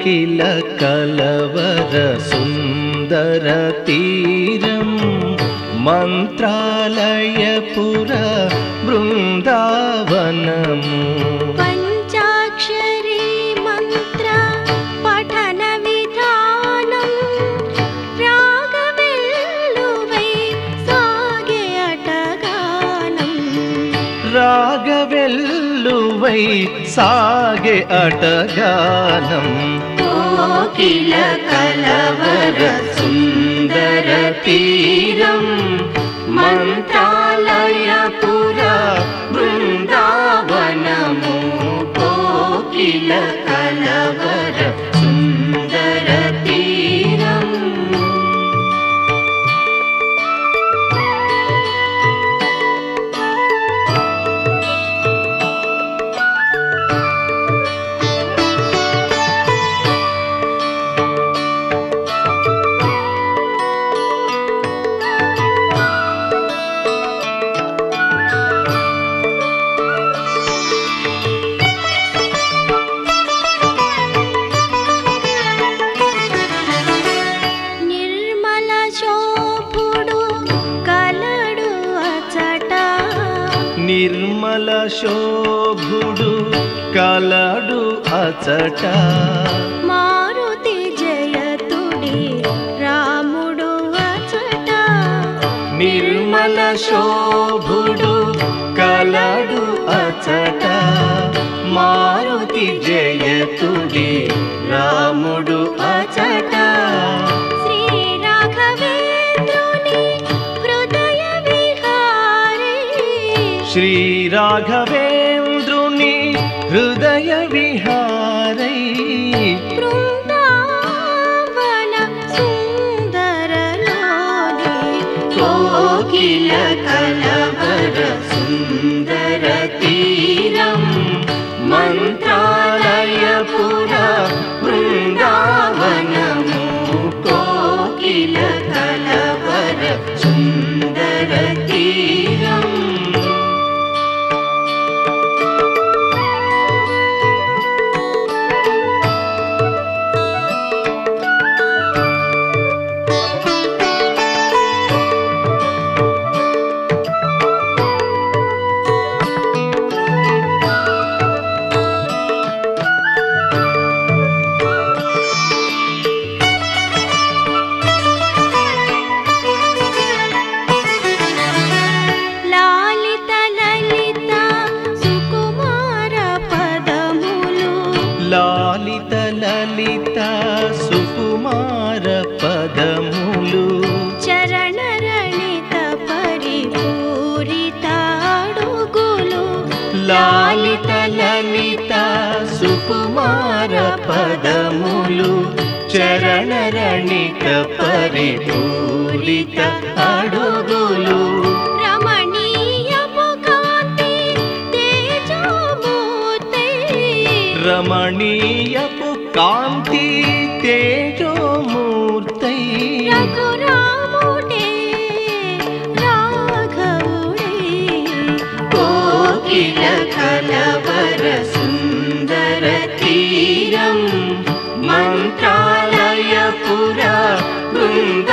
కోకిల కలవర సుందర తీరం మంత్రాలయపుర బృందావనము పంచాక్షరీ మంత్ర పఠన విధానం రాగవెల్లువై సాగే అటగానం రాగవెల్లువై సాగే అటగానం కోకిల కలవర సుందర తీరం మంత్రాలయపుర బృందావనము కోకిల కలవర సుందర తీరం నిర్మల శోభుడు కలడు అచట నిర్మల శోభుడు కలడు అచట మారుతి జయతుడి రాముడు అచట నిర్మల శోభుడు కలడు అచట మారుతి జయతుడి రాముడు అచట శ్రీ రాఘవేంద్రుని హృదయ విహారీ శ్రీ రాఘవేంద్రుని హృదయ విహారై బృందావన సుందరలోని కోకిల కలవర సుందర తీరం మంత్రాలయపుర బృందావనము కోకిల కలవర సుందర తీరం లాలిత లలిత సుకుమార పదములు లాలిత లలిత సుకుమార పదములు చరణ రణిత పరిపూరిత అడుగులు లాలిత లలిత సుకుమార పదములు చరణ రణిత పరిపూరిత అడుగులు రమణీయపు కాంతి తేజోమూర్తి రమణీయపు కాంతి తేజోమూర్తై రఘురాముడే రాఘవుడే కోకిల కలవర సుందర తీరం మంత్రాలయపుర బృంద